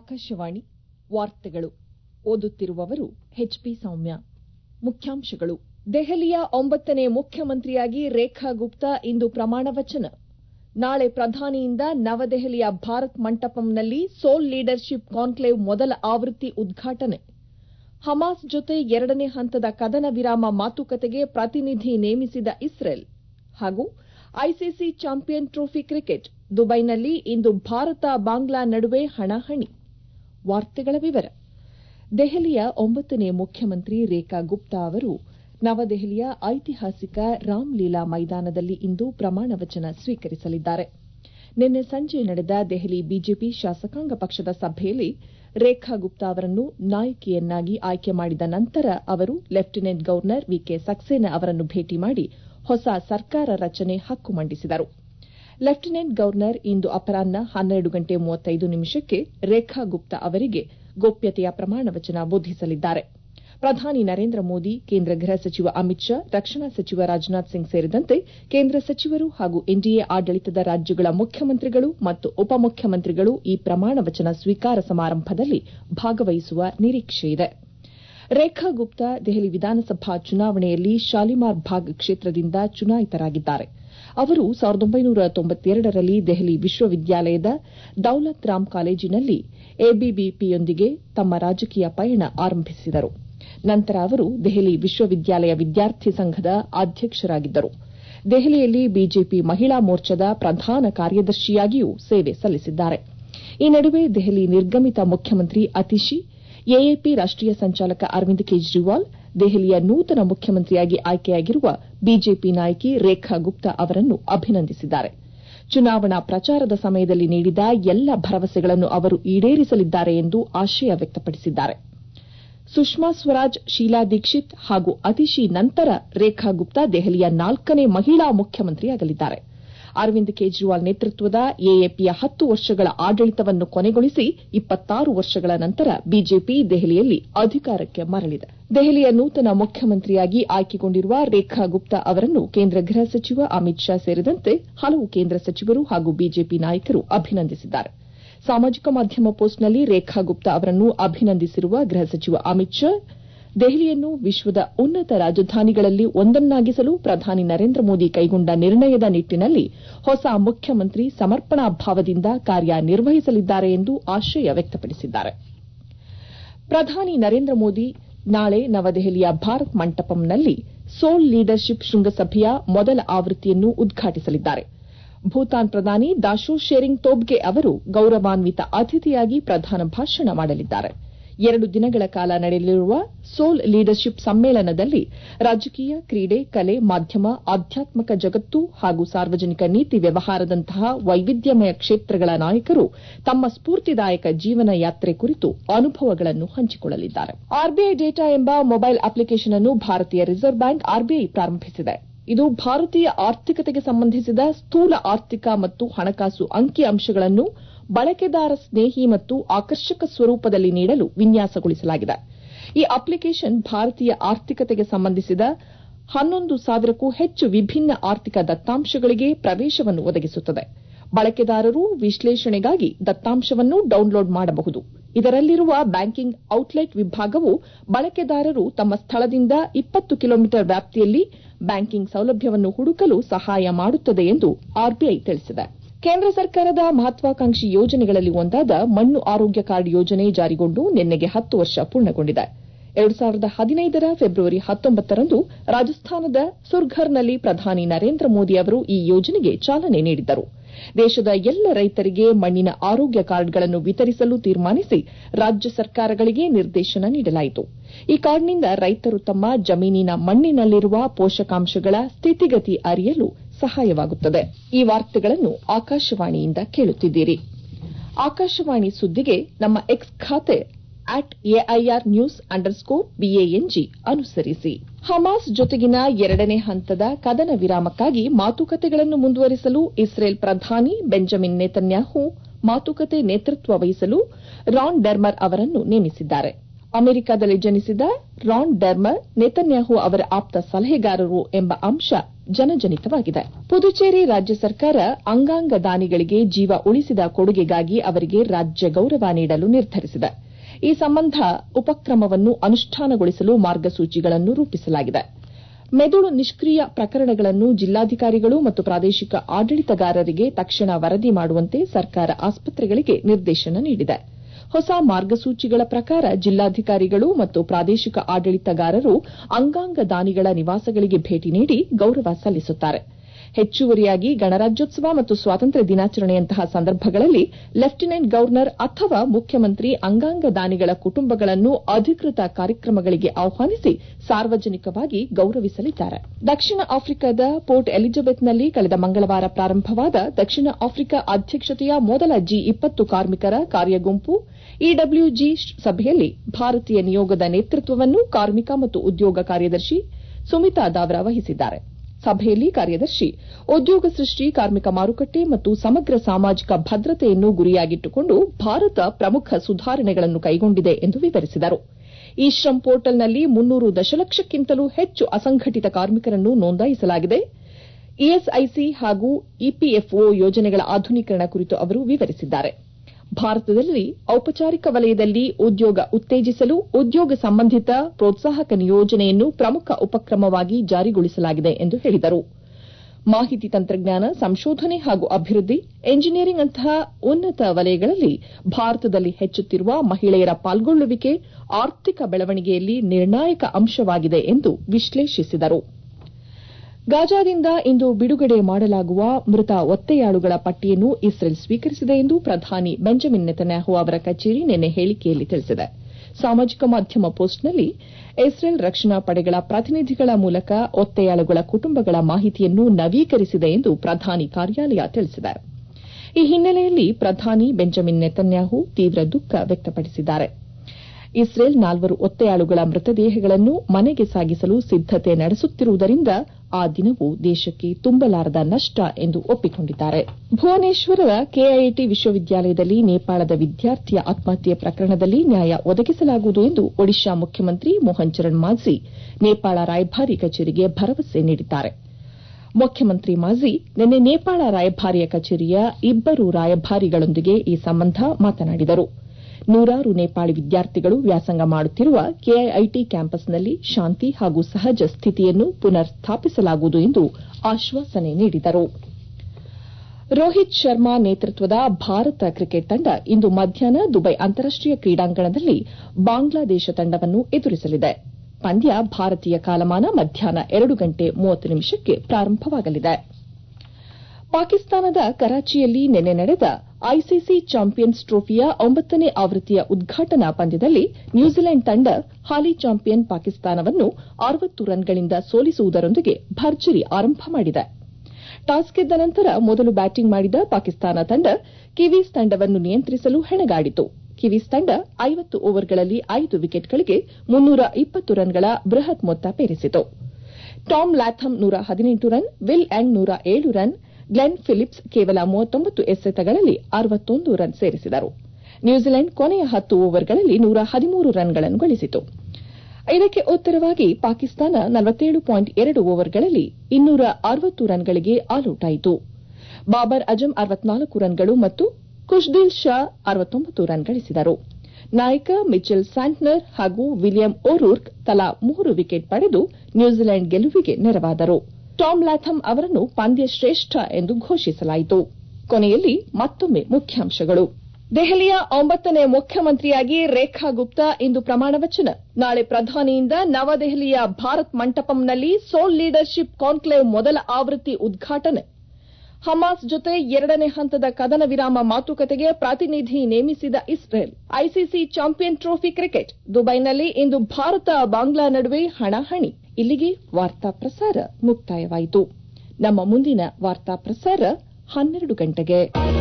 ಆಕಾಶವಾಣಿ ವಾರ್ತೆಗಳು ಓದುತ್ತಿರುವವರು ಎಚ್ಪಿ ಸೌಮ್ಯ ಮುಖ್ಯಾಂಶಗಳು ದೆಹಲಿಯ ಒಂಬತ್ತನೇ ಮುಖ್ಯಮಂತ್ರಿಯಾಗಿ ರೇಖಾ ಗುಪ್ತಾ ಇಂದು ಪ್ರಮಾಣ ವಚನ ನಾಳೆ ಪ್ರಧಾನಿಯಿಂದ ನವದೆಹಲಿಯ ಭಾರತ್ ಮಂಟಪಂನಲ್ಲಿ ಸೋಲ್ ಲೀಡರ್ಶಿಪ್ ಕಾನ್ಕ್ಲೇವ್ ಮೊದಲ ಆವೃತ್ತಿ ಉದ್ಘಾಟನೆ ಹಮಾಸ್ ಜೊತೆ ಎರಡನೇ ಹಂತದ ಕದನ ವಿರಾಮ ಮಾತುಕತೆಗೆ ಪ್ರತಿನಿಧಿ ನೇಮಿಸಿದ ಇಸ್ರೇಲ್ ಹಾಗೂ ಐಸಿಸಿ ಚಾಂಪಿಯನ್ ಟ್ರೋಫಿ ಕ್ರಿಕೆಟ್ ದುಬೈನಲ್ಲಿ ಇಂದು ಭಾರತ ಬಾಂಗ್ಲಾ ನಡುವೆ ಹಣಾಹಣಿ ದೆಹಲಿಯ ಒಂಬತ್ತನೇ ಮುಖ್ಯಮಂತ್ರಿ ರೇಖಾ ಗುಪ್ತಾ ಅವರು ನವದೆಹಲಿಯ ಐತಿಹಾಸಿಕ ರಾಮ್ಲೀಲಾ ಮೈದಾನದಲ್ಲಿ ಇಂದು ಪ್ರಮಾಣ ವಚನ ಸ್ವೀಕರಿಸಲಿದ್ದಾರೆ ನಿನ್ನೆ ಸಂಜೆ ನಡೆದ ದೆಹಲಿ ಬಿಜೆಪಿ ಶಾಸಕಾಂಗ ಪಕ್ಷದ ಸಭೆಯಲ್ಲಿ ರೇಖಾ ಗುಪ್ತಾ ಅವರನ್ನು ನಾಯಕಿಯನ್ನಾಗಿ ಆಯ್ಕೆ ಮಾಡಿದ ನಂತರ ಅವರು ಲೆಫ್ಟಿನೆಂಟ್ ಗವರ್ನರ್ ವಿಕೆ ಸಕ್ಸೇನಾ ಅವರನ್ನು ಭೇಟಿ ಮಾಡಿ ಹೊಸ ಸರ್ಕಾರ ರಚನೆ ಹಕ್ಕು ಮಂಡಿಸಿದರು ಲೆಫ್ಟಿನೆಂಟ್ ಗವರ್ನರ್ ಇಂದು ಅಪರಾಹ್ನ ಹನ್ನೆರಡು ಗಂಟೆ ಮೂವತ್ತೈದು ನಿಮಿಷಕ್ಕೆ ರೇಖಾ ಗುಪ್ತಾ ಅವರಿಗೆ ಗೋಪ್ಯತೆಯ ಪ್ರಮಾಣ ವಚನ ಬೋಧಿಸಲಿದ್ದಾರೆ ಪ್ರಧಾನಿ ನರೇಂದ್ರ ಮೋದಿ ಕೇಂದ್ರ ಗೃಹ ಸಚಿವ ಅಮಿತ್ ಶಾ ರಕ್ಷಣಾ ಸಚಿವ ರಾಜನಾಥ್ ಸಿಂಗ್ ಸೇರಿದಂತೆ ಕೇಂದ್ರ ಸಚಿವರು ಹಾಗೂ ಎನ್ಡಿಎ ಆಡಳಿತದ ರಾಜ್ಯಗಳ ಮುಖ್ಯಮಂತ್ರಿಗಳು ಮತ್ತು ಉಪಮುಖ್ಯಮಂತ್ರಿಗಳು ಈ ಪ್ರಮಾಣ ವಚನ ಸ್ವೀಕಾರ ಸಮಾರಂಭದಲ್ಲಿ ಭಾಗವಹಿಸುವ ನಿರೀಕ್ಷೆಯಿದೆ ರೇಖಾ ಗುಪ್ತಾ ದೆಹಲಿ ವಿಧಾನಸಭಾ ಚುನಾವಣೆಯಲ್ಲಿ ಶಾಲಿಮಾರ್ ಬಾಗ್ ಕ್ಷೇತ್ರದಿಂದ ಚುನಾಯಿತರಾಗಿದ್ದಾರೆ ಅವರು ರಲ್ಲಿ ದೆಹಲಿ ವಿಶ್ವವಿದ್ಯಾಲಯದ ದೌಲತ್ ರಾಮ್ ಕಾಲೇಜಿನಲ್ಲಿ ಎಬಿವಿಪಿಯೊಂದಿಗೆ ತಮ್ಮ ರಾಜಕೀಯ ಪಯಣ ಆರಂಭಿಸಿದರು ನಂತರ ಅವರು ದೆಹಲಿ ವಿಶ್ವವಿದ್ಯಾಲಯ ವಿದ್ಯಾರ್ಥಿ ಸಂಘದ ಅಧ್ಯಕ್ಷರಾಗಿದ್ದರು ದೆಹಲಿಯಲ್ಲಿ ಬಿಜೆಪಿ ಮಹಿಳಾ ಮೋರ್ಚಾದ ಪ್ರಧಾನ ಕಾರ್ಯದರ್ಶಿಯಾಗಿಯೂ ಸೇವೆ ಸಲ್ಲಿಸಿದ್ದಾರೆ ಈ ನಡುವೆ ದೆಹಲಿ ನಿರ್ಗಮಿತ ಮುಖ್ಯಮಂತ್ರಿ ಅತಿಶಿ ಎಎಪಿ ರಾಷ್ಟೀಯ ಸಂಚಾಲಕ ಅರವಿಂದ್ ಕೇಜ್ರಿವಾಲ್ ದೆಹಲಿಯ ನೂತನ ಮುಖ್ಯಮಂತ್ರಿಯಾಗಿ ಆಯ್ಕೆಯಾಗಿರುವ ಬಿಜೆಪಿ ನಾಯಕಿ ರೇಖಾ ಗುಪ್ತಾ ಅವರನ್ನು ಅಭಿನಂದಿಸಿದ್ದಾರೆ ಚುನಾವಣಾ ಪ್ರಚಾರದ ಸಮಯದಲ್ಲಿ ನೀಡಿದ ಎಲ್ಲ ಭರವಸೆಗಳನ್ನು ಅವರು ಈಡೇರಿಸಲಿದ್ದಾರೆ ಎಂದು ಆಶಯ ವ್ಯಕ್ತಪಡಿಸಿದ್ದಾರೆ ಸುಷ್ಮಾ ಸ್ವರಾಜ್ ಶೀಲಾ ದೀಕ್ಷಿತ್ ಹಾಗೂ ಅತಿಶಿ ನಂತರ ರೇಖಾ ಗುಪ್ತಾ ದೆಹಲಿಯ ನಾಲ್ಕನೇ ಮಹಿಳಾ ಮುಖ್ಯಮಂತ್ರಿಯಾಗಲಿದ್ದಾರೆ ಅರವಿಂದ್ ಕೇಜ್ರಿವಾಲ್ ನೇತೃತ್ವದ ಎಎಪಿಯ ಹತ್ತು ವರ್ಷಗಳ ಆಡಳಿತವನ್ನು ಕೊನೆಗೊಳಿಸಿ ಇಪ್ಪತ್ತಾರು ವರ್ಷಗಳ ನಂತರ ಬಿಜೆಪಿ ದೆಹಲಿಯಲ್ಲಿ ಅಧಿಕಾರಕ್ಕೆ ಮರಳಿದೆ ದೆಹಲಿಯ ನೂತನ ಮುಖ್ಯಮಂತ್ರಿಯಾಗಿ ಆಯ್ಕೆಗೊಂಡಿರುವ ರೇಖಾ ಗುಪ್ತಾ ಅವರನ್ನು ಕೇಂದ್ರ ಗೃಹ ಸಚಿವ ಅಮಿತ್ ಶಾ ಸೇರಿದಂತೆ ಹಲವು ಕೇಂದ್ರ ಸಚಿವರು ಹಾಗೂ ಬಿಜೆಪಿ ನಾಯಕರು ಅಭಿನಂದಿಸಿದ್ದಾರೆ ಸಾಮಾಜಿಕ ಮಾಧ್ಯಮ ಪೋಸ್ಟ್ನಲ್ಲಿ ರೇಖಾ ಗುಪ್ತಾ ಅವರನ್ನು ಅಭಿನಂದಿಸಿರುವ ಗೃಹ ಸಚಿವ ಅಮಿತ್ ಶಾ ದೆಹಲಿಯನ್ನು ವಿಶ್ವದ ಉನ್ನತ ರಾಜಧಾನಿಗಳಲ್ಲಿ ಒಂದನ್ನಾಗಿಸಲು ಪ್ರಧಾನಿ ನರೇಂದ್ರ ಮೋದಿ ಕೈಗೊಂಡ ನಿರ್ಣಯದ ನಿಟ್ಟಿನಲ್ಲಿ ಹೊಸ ಮುಖ್ಯಮಂತ್ರಿ ಸಮರ್ಪಣಾ ಭಾವದಿಂದ ಕಾರ್ಯನಿರ್ವಹಿಸಲಿದ್ದಾರೆ ಎಂದು ಆಶಯ ವ್ಯಕ್ತಪಡಿಸಿದ್ದಾರೆ ಪ್ರಧಾನಿ ನರೇಂದ್ರ ಮೋದಿ ನಾಳೆ ನವದೆಹಲಿಯ ಭಾರತ್ ಮಂಟಪಂನಲ್ಲಿ ಸೋಲ್ ಲೀಡರ್ಶಿಪ್ ಶೃಂಗಸಭೆಯ ಮೊದಲ ಆವೃತ್ತಿಯನ್ನು ಉದ್ಘಾಟಿಸಲಿದ್ದಾರೆ ಭೂತಾನ್ ಪ್ರಧಾನಿ ದಾಶೋ ಶೆರಿಂಗ್ ತೋಬ್ಗೆ ಅವರು ಗೌರವಾನ್ವಿತ ಅತಿಥಿಯಾಗಿ ಪ್ರಧಾನ ಭಾಷಣ ಮಾಡಲಿದ್ದಾರೆ ಎರಡು ದಿನಗಳ ಕಾಲ ನಡೆಯಲಿರುವ ಸೋಲ್ ಲೀಡರ್ಶಿಪ್ ಸಮ್ಮೇಳನದಲ್ಲಿ ರಾಜಕೀಯ ಕ್ರೀಡೆ ಕಲೆ ಮಾಧ್ಯಮ ಆಧ್ಯಾತ್ಮಕ ಜಗತ್ತು ಹಾಗೂ ಸಾರ್ವಜನಿಕ ನೀತಿ ವ್ಯವಹಾರದಂತಹ ವೈವಿಧ್ಯಮಯ ಕ್ಷೇತ್ರಗಳ ನಾಯಕರು ತಮ್ಮ ಸ್ಫೂರ್ತಿದಾಯಕ ಜೀವನ ಯಾತ್ರೆ ಕುರಿತು ಅನುಭವಗಳನ್ನು ಹಂಚಿಕೊಳ್ಳಲಿದ್ದಾರೆ ಆರ್ಬಿಐ ಡೇಟಾ ಎಂಬ ಮೊಬೈಲ್ ಅಪ್ಲಿಕೇಷನ್ ಅನ್ನು ಭಾರತೀಯ ರಿಸರ್ವ್ ಬ್ಯಾಂಕ್ ಆರ್ಬಿಐ ಪ್ರಾರಂಭಿಸಿದೆ ಇದು ಭಾರತೀಯ ಆರ್ಥಿಕತೆಗೆ ಸಂಬಂಧಿಸಿದ ಸ್ಥೂಲ ಆರ್ಥಿಕ ಮತ್ತು ಹಣಕಾಸು ಅಂಕಿ ಅಂಶಗಳನ್ನು ಬಳಕೆದಾರ ಸ್ನೇಹಿ ಮತ್ತು ಆಕರ್ಷಕ ಸ್ವರೂಪದಲ್ಲಿ ನೀಡಲು ವಿನ್ಯಾಸಗೊಳಿಸಲಾಗಿದೆ ಈ ಅಪ್ಲಿಕೇಷನ್ ಭಾರತೀಯ ಆರ್ಥಿಕತೆಗೆ ಸಂಬಂಧಿಸಿದ ಹನ್ನೊಂದು ಸಾವಿರಕ್ಕೂ ಹೆಚ್ಚು ವಿಭಿನ್ನ ಆರ್ಥಿಕ ದತ್ತಾಂಶಗಳಿಗೆ ಪ್ರವೇಶವನ್ನು ಒದಗಿಸುತ್ತದೆ ಬಳಕೆದಾರರು ವಿಶ್ಲೇಷಣೆಗಾಗಿ ದತ್ತಾಂಶವನ್ನು ಡೌನ್ಲೋಡ್ ಮಾಡಬಹುದು ಇದರಲ್ಲಿರುವ ಬ್ಯಾಂಕಿಂಗ್ ಔಟ್ಲೆಟ್ ವಿಭಾಗವು ಬಳಕೆದಾರರು ತಮ್ಮ ಸ್ಥಳದಿಂದ ಇಪ್ಪತ್ತು ಕಿಲೋಮೀಟರ್ ವ್ಯಾಪ್ತಿಯಲ್ಲಿ ಬ್ಯಾಂಕಿಂಗ್ ಸೌಲಭ್ಯವನ್ನು ಹುಡುಕಲು ಸಹಾಯ ಮಾಡುತ್ತದೆ ಎಂದು ಆರ್ಬಿಐ ತಿಳಿಸಿದೆ ಕೇಂದ್ರ ಸರ್ಕಾರದ ಮಹತ್ವಾಕಾಂಕ್ಷಿ ಯೋಜನೆಗಳಲ್ಲಿ ಒಂದಾದ ಮಣ್ಣು ಆರೋಗ್ಯ ಕಾರ್ಡ್ ಯೋಜನೆ ಜಾರಿಗೊಂಡು ನಿನ್ನೆಗೆ ಹತ್ತು ವರ್ಷ ಪೂರ್ಣಗೊಂಡಿದೆ ಎರಡು ಸಾವಿರದ ಹದಿನೈದರ ಫೆಬ್ರವರಿ ಹತ್ತೊಂಬತ್ತರಂದು ರಾಜಸ್ಥಾನದ ಸುರ್ಘರ್ನಲ್ಲಿ ಪ್ರಧಾನಿ ನರೇಂದ್ರ ಮೋದಿ ಅವರು ಈ ಯೋಜನೆಗೆ ಚಾಲನೆ ನೀಡಿದ್ದರು ದೇಶದ ಎಲ್ಲ ರೈತರಿಗೆ ಮಣ್ಣಿನ ಆರೋಗ್ಯ ಕಾರ್ಡ್ಗಳನ್ನು ವಿತರಿಸಲು ತೀರ್ಮಾನಿಸಿ ರಾಜ್ಯ ಸರ್ಕಾರಗಳಿಗೆ ನಿರ್ದೇಶನ ನೀಡಲಾಯಿತು ಈ ಕಾರ್ಡ್ನಿಂದ ರೈತರು ತಮ್ಮ ಜಮೀನಿನ ಮಣ್ಣಿನಲ್ಲಿರುವ ಪೋಷಕಾಂಶಗಳ ಸ್ಥಿತಿಗತಿ ಅರಿಯಲು ಸಹಾಯವಾಗುತ್ತದೆ ಈ ವಾರ್ತೆಗಳನ್ನು ಆಕಾಶವಾಣಿಯಿಂದ ಕೇಳುತ್ತಿದ್ದೀರಿ ಆಕಾಶವಾಣಿ ಸುದ್ದಿಗೆ ನಮ್ಮ ಎಕ್ಸ್ ಖಾತೆ ಅಟ್ ಎಐಆರ್ ನ್ಯೂಸ್ ಅಂಡರ್ ಸ್ಕೋರ್ ಬಿಎಎನ್ಜಿ ಅನುಸರಿಸಿ ಹಮಾಸ್ ಜೊತೆಗಿನ ಎರಡನೇ ಹಂತದ ಕದನ ವಿರಾಮಕ್ಕಾಗಿ ಮಾತುಕತೆಗಳನ್ನು ಮುಂದುವರಿಸಲು ಇಸ್ರೇಲ್ ಪ್ರಧಾನಿ ಬೆಂಜಮಿನ್ ನೇತನ್ಯಾಹು ಮಾತುಕತೆ ನೇತೃತ್ವ ವಹಿಸಲು ರಾನ್ ಡೆರ್ಮರ್ ಅವರನ್ನು ನೇಮಿಸಿದ್ದಾರೆ ಅಮೆರಿಕದಲ್ಲಿ ಜನಿಸಿದ ರಾನ್ ಡೆರ್ಮರ್ ನೇತನ್ಯಾಹು ಅವರ ಆಪ್ತ ಸಲಹೆಗಾರರು ಎಂಬ ಅಂಶ ಜನಜನಿತವಾಗಿದೆ ಪುದುಚೇರಿ ರಾಜ್ಯ ಸರ್ಕಾರ ಅಂಗಾಂಗ ದಾನಿಗಳಿಗೆ ಜೀವ ಉಳಿಸಿದ ಕೊಡುಗೆಗಾಗಿ ಅವರಿಗೆ ರಾಜ್ಯ ಗೌರವ ನೀಡಲು ನಿರ್ಧರಿಸಿದೆ ಈ ಸಂಬಂಧ ಉಪಕ್ರಮವನ್ನು ಅನುಷ್ಠಾನಗೊಳಿಸಲು ಮಾರ್ಗಸೂಚಿಗಳನ್ನು ರೂಪಿಸಲಾಗಿದೆ ಮೆದುಳು ನಿಷ್ಕಿಯ ಪ್ರಕರಣಗಳನ್ನು ಜಿಲ್ಲಾಧಿಕಾರಿಗಳು ಮತ್ತು ಪ್ರಾದೇಶಿಕ ಆಡಳಿತಗಾರರಿಗೆ ತಕ್ಷಣ ವರದಿ ಮಾಡುವಂತೆ ಸರ್ಕಾರ ಆಸ್ಪತ್ರೆಗಳಿಗೆ ನಿರ್ದೇಶನ ನೀಡಿದೆ ಹೊಸ ಮಾರ್ಗಸೂಚಿಗಳ ಪ್ರಕಾರ ಜಿಲ್ಲಾಧಿಕಾರಿಗಳು ಮತ್ತು ಪ್ರಾದೇಶಿಕ ಆಡಳಿತಗಾರರು ಅಂಗಾಂಗ ದಾನಿಗಳ ನಿವಾಸಗಳಿಗೆ ಭೇಟಿ ನೀಡಿ ಗೌರವ ಸಲ್ಲಿಸುತ್ತಾರೆ ಹೆಚ್ಚುವರಿಯಾಗಿ ಗಣರಾಜ್ಯೋತ್ಸವ ಮತ್ತು ಸ್ವಾತಂತ್ರ್ಯ ದಿನಾಚರಣೆಯಂತಹ ಸಂದರ್ಭಗಳಲ್ಲಿ ಲೆಫ್ಟಿನೆಂಟ್ ಗವರ್ನರ್ ಅಥವಾ ಮುಖ್ಯಮಂತ್ರಿ ಅಂಗಾಂಗ ದಾನಿಗಳ ಕುಟುಂಬಗಳನ್ನು ಅಧಿಕೃತ ಕಾರ್ಯಕ್ರಮಗಳಿಗೆ ಆಹ್ವಾನಿಸಿ ಸಾರ್ವಜನಿಕವಾಗಿ ಗೌರವಿಸಲಿದ್ದಾರೆ ದಕ್ಷಿಣ ಆಫ್ರಿಕಾದ ಪೋರ್ಟ್ ಎಲಿಜಬೆತ್ನಲ್ಲಿ ಕಳೆದ ಮಂಗಳವಾರ ಪ್ರಾರಂಭವಾದ ದಕ್ಷಿಣ ಆಫ್ರಿಕಾ ಅಧ್ಯಕ್ಷತೆಯ ಮೊದಲ ಜಿ ಇಪ್ಪತ್ತು ಕಾರ್ಮಿಕರ ಕಾರ್ಯಗುಂಪು ಇಡಬ್ಲ್ಯೂಜಿ ಸಭೆಯಲ್ಲಿ ಭಾರತೀಯ ನಿಯೋಗದ ನೇತೃತ್ವವನ್ನು ಕಾರ್ಮಿಕ ಮತ್ತು ಉದ್ಯೋಗ ಕಾರ್ಯದರ್ಶಿ ಸುಮಿತಾ ದಾವ್ರಾ ವಹಿಸಿದ್ದಾರೆ ಸಭೆಯಲ್ಲಿ ಕಾರ್ಯದರ್ಶಿ ಉದ್ಯೋಗ ಸೃಷ್ಟಿ ಕಾರ್ಮಿಕ ಮಾರುಕಟ್ಟೆ ಮತ್ತು ಸಮಗ್ರ ಸಾಮಾಜಿಕ ಭದ್ರತೆಯನ್ನು ಗುರಿಯಾಗಿಟ್ಟುಕೊಂಡು ಭಾರತ ಪ್ರಮುಖ ಸುಧಾರಣೆಗಳನ್ನು ಕೈಗೊಂಡಿದೆ ಎಂದು ವಿವರಿಸಿದರು ಈ ಶ್ರಮ್ ಪೋರ್ಟಲ್ನಲ್ಲಿ ಮುನ್ನೂರು ದಶಲಕ್ಷಕ್ಕಿಂತಲೂ ಹೆಚ್ಚು ಅಸಂಘಟಿತ ಕಾರ್ಮಿಕರನ್ನು ನೋಂದಾಯಿಸಲಾಗಿದೆ ಇಎಸ್ಐಸಿ ಹಾಗೂ ಇಪಿಎಫ್ಒ ಯೋಜನೆಗಳ ಆಧುನೀಕರಣ ಕುರಿತು ಅವರು ವಿವರಿಸಿದ್ದಾರೆ ಭಾರತದಲ್ಲಿ ಔಪಚಾರಿಕ ವಲಯದಲ್ಲಿ ಉದ್ಯೋಗ ಉತ್ತೇಜಿಸಲು ಉದ್ಯೋಗ ಸಂಬಂಧಿತ ಪ್ರೋತ್ಸಾಹಕ ನಿಯೋಜನೆಯನ್ನು ಪ್ರಮುಖ ಉಪಕ್ರಮವಾಗಿ ಜಾರಿಗೊಳಿಸಲಾಗಿದೆ ಎಂದು ಹೇಳಿದರು ಮಾಹಿತಿ ತಂತ್ರಜ್ಞಾನ ಸಂಶೋಧನೆ ಹಾಗೂ ಅಭಿವೃದ್ಧಿ ಎಂಜಿನಿಯರಿಂಗ್ ಅಂತಹ ಉನ್ನತ ವಲಯಗಳಲ್ಲಿ ಭಾರತದಲ್ಲಿ ಹೆಚ್ಚುತ್ತಿರುವ ಮಹಿಳೆಯರ ಪಾಲ್ಗೊಳ್ಳುವಿಕೆ ಆರ್ಥಿಕ ಬೆಳವಣಿಗೆಯಲ್ಲಿ ನಿರ್ಣಾಯಕ ಅಂಶವಾಗಿದೆ ಎಂದು ವಿಶ್ಲೇಷಿಸಿದರು ಗಾಜಾದಿಂದ ಇಂದು ಬಿಡುಗಡೆ ಮಾಡಲಾಗುವ ಮೃತ ಒತ್ತೆಯಾಳುಗಳ ಪಟ್ಟಿಯನ್ನು ಇಸ್ರೇಲ್ ಸ್ವೀಕರಿಸಿದೆ ಎಂದು ಪ್ರಧಾನಿ ಬೆಂಜಮಿನ್ ನೆತನ್ಯಾಹು ಅವರ ಕಚೇರಿ ನಿನ್ನೆ ಹೇಳಿಕೆಯಲ್ಲಿ ತಿಳಿಸಿದೆ ಸಾಮಾಜಿಕ ಮಾಧ್ಯಮ ಪೋಸ್ಟ್ನಲ್ಲಿ ಇಸ್ರೇಲ್ ರಕ್ಷಣಾ ಪಡೆಗಳ ಪ್ರತಿನಿಧಿಗಳ ಮೂಲಕ ಒತ್ತೆಯಾಳುಗಳ ಕುಟುಂಬಗಳ ಮಾಹಿತಿಯನ್ನು ನವೀಕರಿಸಿದೆ ಎಂದು ಪ್ರಧಾನಿ ಕಾರ್ಯಾಲಯ ತಿಳಿಸಿದೆ ಈ ಹಿನ್ನೆಲೆಯಲ್ಲಿ ಪ್ರಧಾನಿ ಬೆಂಜಮಿನ್ ನೆತನ್ಯಾಹು ತೀವ್ರ ದುಃಖ ವ್ಯಕ್ತಪಡಿಸಿದ್ದಾರೆ ಇಸ್ರೇಲ್ ನಾಲ್ವರು ಒತ್ತೆಯಾಳುಗಳ ಮೃತದೇಹಗಳನ್ನು ಮನೆಗೆ ಸಾಗಿಸಲು ಸಿದ್ದತೆ ನಡೆಸುತ್ತಿರುವುದರಿಂದ ಆ ದಿನವು ದೇಶಕ್ಕೆ ತುಂಬಲಾರದ ನಷ್ಟ ಎಂದು ಒಪ್ಪಿಕೊಂಡಿದ್ದಾರೆ ಭುವನೇಶ್ವರದ ಕೆಐಟಿ ವಿಶ್ವವಿದ್ಯಾಲಯದಲ್ಲಿ ನೇಪಾಳದ ವಿದ್ಯಾರ್ಥಿಯ ಆತ್ಮಹತ್ಯೆ ಪ್ರಕರಣದಲ್ಲಿ ನ್ಯಾಯ ಒದಗಿಸಲಾಗುವುದು ಎಂದು ಒಡಿಶಾ ಮುಖ್ಯಮಂತ್ರಿ ಮೋಹನ್ ಚರಣ್ ಮಾಝಿ ನೇಪಾಳ ರಾಯಭಾರಿ ಕಚೇರಿಗೆ ಭರವಸೆ ನೀಡಿದ್ದಾರೆ ಮುಖ್ಯಮಂತ್ರಿ ಮಾಝಿ ನಿನ್ನೆ ನೇಪಾಳ ರಾಯಭಾರಿಯ ಕಚೇರಿಯ ಇಬ್ಬರು ರಾಯಭಾರಿಗಳೊಂದಿಗೆ ಈ ಸಂಬಂಧ ಮಾತನಾಡಿದರು ನೂರಾರು ನೇಪಾಳಿ ವಿದ್ಯಾರ್ಥಿಗಳು ವ್ಯಾಸಂಗ ಮಾಡುತ್ತಿರುವ ಕೆಐಐಟಿ ಕ್ಯಾಂಪಸ್ನಲ್ಲಿ ಶಾಂತಿ ಹಾಗೂ ಸಹಜ ಸ್ಥಿತಿಯನ್ನು ಪುನರ್ ಸ್ಥಾಪಿಸಲಾಗುವುದು ಎಂದು ಆಶ್ವಾಸನೆ ನೀಡಿದರು ರೋಹಿತ್ ಶರ್ಮಾ ನೇತೃತ್ವದ ಭಾರತ ಕ್ರಿಕೆಟ್ ತಂಡ ಇಂದು ಮಧ್ಯಾಹ್ನ ದುಬೈ ಅಂತಾರಾಷ್ಟೀಯ ಕ್ರೀಡಾಂಗಣದಲ್ಲಿ ಬಾಂಗ್ಲಾದೇಶ ತಂಡವನ್ನು ಎದುರಿಸಲಿದೆ ಪಂದ್ಯ ಭಾರತೀಯ ಕಾಲಮಾನ ಮಧ್ಯಾಹ್ನ ಎರಡು ಗಂಟೆ ಮೂವತ್ತು ನಿಮಿಷಕ್ಕೆ ಪ್ರಾರಂಭವಾಗಲಿದೆ ಪಾಕಿಸ್ತಾನದ ಕರಾಚಿಯಲ್ಲಿ ನಿನ್ನೆ ನಡೆದ ಐಸಿಸಿ ಚಾಂಪಿಯನ್ಸ್ ಟ್ರೋಫಿಯ ಒಂಬತ್ತನೇ ಆವೃತ್ತಿಯ ಉದ್ಘಾಟನಾ ಪಂದ್ಯದಲ್ಲಿ ನ್ಯೂಜಿಲೆಂಡ್ ತಂಡ ಹಾಲಿ ಚಾಂಪಿಯನ್ ಪಾಕಿಸ್ತಾನವನ್ನು ಅರವತ್ತು ರನ್ಗಳಿಂದ ಸೋಲಿಸುವುದರೊಂದಿಗೆ ಭರ್ಜರಿ ಆರಂಭ ಮಾಡಿದೆ ಟಾಸ್ ಗೆದ್ದ ನಂತರ ಮೊದಲು ಬ್ಯಾಟಿಂಗ್ ಮಾಡಿದ ಪಾಕಿಸ್ತಾನ ತಂಡ ಕಿವೀಸ್ ತಂಡವನ್ನು ನಿಯಂತ್ರಿಸಲು ಹೆಣಗಾಡಿತು ಕಿವೀಸ್ ತಂಡ ಐವತ್ತು ಓವರ್ಗಳಲ್ಲಿ ಐದು ವಿಕೆಟ್ಗಳಿಗೆ ಮುನ್ನೂರ ಇಪ್ಪತ್ತು ರನ್ಗಳ ಬೃಹತ್ ಮೊತ್ತ ಪೇರಿಸಿತು ಟಾಮ್ ಲ್ಯಾಥಮ್ ನೂರ ಹದಿನೆಂಟು ರನ್ ವಿಲ್ ಯಾಂಗ್ ನೂರ ಏಳು ರನ್ ಗ್ಲೆನ್ ಫಿಲಿಪ್ಸ್ ಕೇವಲ ಮೂವತ್ತೊಂಬತ್ತು ಎಸೆತಗಳಲ್ಲಿ ಅರವತ್ತೊಂದು ರನ್ ಸೇರಿಸಿದರು ನ್ಯೂಜಿಲೆಂಡ್ ಕೊನೆಯ ಹತ್ತು ಓವರ್ಗಳಲ್ಲಿ ನೂರ ಹದಿಮೂರು ರನ್ಗಳನ್ನು ಗಳಿಸಿತು ಇದಕ್ಕೆ ಉತ್ತರವಾಗಿ ಪಾಕಿಸ್ತಾನ ನಲವತ್ತೇಳು ಪಾಯಿಂಟ್ ಎರಡು ಓವರ್ಗಳಲ್ಲಿ ಇನ್ನೂರ ಅರವತ್ತು ರನ್ಗಳಿಗೆ ಆಲ್ಔಟ್ ಆಯಿತು ಬಾಬರ್ ಅಜಂ ಅರವತ್ನಾಲ್ಕು ರನ್ಗಳು ಮತ್ತು ಖುಷ್ದಿಲ್ ಶಾ ಅರವತ್ತೊಂಬತ್ತು ರನ್ ಗಳಿಸಿದರು ನಾಯಕ ಮಿಚೆಲ್ ಸ್ಯಾಂಟ್ನರ್ ಹಾಗೂ ವಿಲಿಯಂ ಓರೂರ್ಕ್ ತಲಾ ಮೂರು ವಿಕೆಟ್ ಪಡೆದು ನ್ಯೂಜಿಲೆಂಡ್ ಗೆಲುವಿಗೆ ನೆರವಾದರು ಟಾಮ್ ಲ್ಯಾಥಮ್ ಅವರನ್ನು ಪಂದ್ಯ ಶ್ರೇಷ್ಠ ಎಂದು ಘೋಷಿಸಲಾಯಿತು ಕೊನೆಯಲ್ಲಿ ಮತ್ತೊಮ್ಮೆ ಮುಖ್ಯಾಂಶಗಳು ದೆಹಲಿಯ ಒಂಬತ್ತನೇ ಮುಖ್ಯಮಂತ್ರಿಯಾಗಿ ರೇಖಾ ಗುಪ್ತಾ ಇಂದು ಪ್ರಮಾಣವಚನ ನಾಳೆ ಪ್ರಧಾನಿಯಿಂದ ನವದೆಹಲಿಯ ಭಾರತ್ ಮಂಟಪಂನಲ್ಲಿ ಸೋಲ್ ಲೀಡರ್ಶಿಪ್ ಕಾನ್ಕ್ಲೇವ್ ಮೊದಲ ಆವೃತ್ತಿ ಉದ್ಘಾಟನೆ ಹಮಾಸ್ ಜೊತೆ ಎರಡನೇ ಹಂತದ ಕದನ ವಿರಾಮ ಮಾತುಕತೆಗೆ ಪ್ರತಿನಿಧಿ ನೇಮಿಸಿದ Israel ICC champion trophy cricket ದುಬೈನಲ್ಲಿ ಇಂದು ಭಾರತ ಬಾಂಗ್ಲಾ ನಡುವೆ ಹಣಾಹಣಿ ಇಲ್ಲಿಗೆ ವಾರ್ತಾ ಪ್ರಸಾರ ಮುಕ್ತಾಯವಾಯಿತು ನಮ್ಮ ಮುಂದಿನ ವಾರ್ತಾ ಪ್ರಸಾರ ಹನ್ನೆರಡು ಗಂಟೆಗೆ